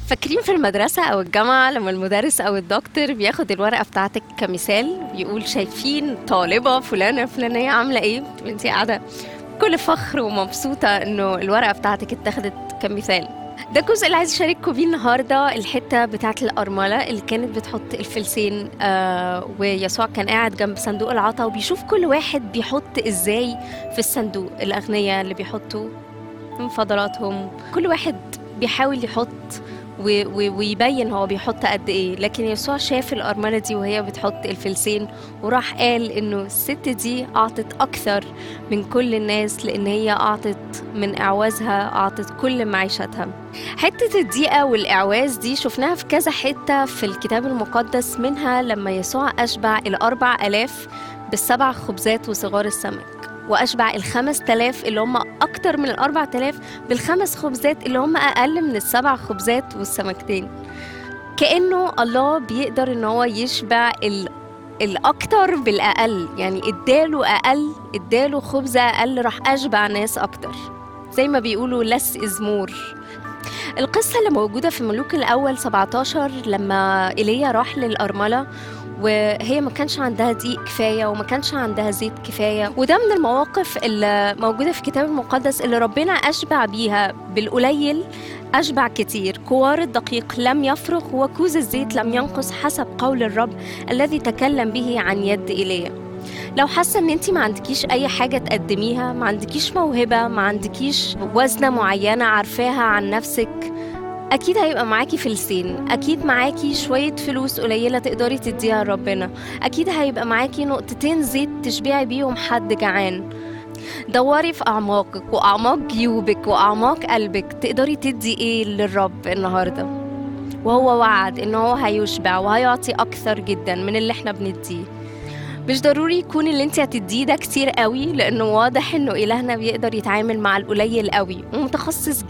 فاكرين في المدرسة أو الجامعة لما المدرس أو الدكتور بياخد الورقة بتاعتك كمثال يقول شايفين طالبة فلانة فلانية عاملة إيه؟ أنت قاعدة بكل فخر ومبسوطة إنه الورقة بتاعتك اتاخدت كمثال ده الجزء اللي عايز اشارككم بيه النهارده الحته بتاعت الارمله اللي كانت بتحط الفلسين آه ويسوع كان قاعد جنب صندوق العطا وبيشوف كل واحد بيحط ازاي في الصندوق الاغنياء اللي بيحطوا من فضلاتهم كل واحد بيحاول يحط و- و- ويبين هو بيحط قد ايه لكن يسوع شاف الارمله دي وهي بتحط الفلسين وراح قال انه الست دي اعطت اكثر من كل الناس لان هي اعطت من اعوازها اعطت كل معيشتها حته الضيقه والاعواز دي شفناها في كذا حته في الكتاب المقدس منها لما يسوع اشبع الاربع الاف بالسبع خبزات وصغار السمك واشبع الخمس تلاف اللي هم اكتر من الاربع تلاف بالخمس خبزات اللي هم اقل من السبع خبزات والسمكتين كانه الله بيقدر ان هو يشبع ال الاكتر بالاقل يعني اداله اقل اداله خبزه اقل راح اشبع ناس اكتر زي ما بيقولوا لس ازمور القصة اللي موجودة في ملوك الأول 17 لما إيليا راح للأرملة وهي ما كانش عندها دقيق كفاية وما كانش عندها زيت كفاية وده من المواقف اللي موجودة في الكتاب المقدس اللي ربنا أشبع بيها بالقليل أشبع كتير كوار الدقيق لم يفرغ وكوز الزيت لم ينقص حسب قول الرب الذي تكلم به عن يد إيليا لو حاسه ان انت ما عندكيش اي حاجه تقدميها ما عندكيش موهبه ما عندكيش وزنه معينه عارفاها عن نفسك اكيد هيبقى معاكي فلسين اكيد معاكي شويه فلوس قليله تقدري تديها لربنا اكيد هيبقى معاكي نقطتين زيت تشبعي بيهم حد جعان دوري في اعماقك واعماق جيوبك واعماق قلبك تقدري تدي ايه للرب النهارده وهو وعد ان هو هيشبع وهيعطي اكثر جدا من اللي احنا بنديه مش ضروري يكون اللي انت هتديه ده كتير قوي لانه واضح انه الهنا بيقدر يتعامل مع القليل قوي ومتخصص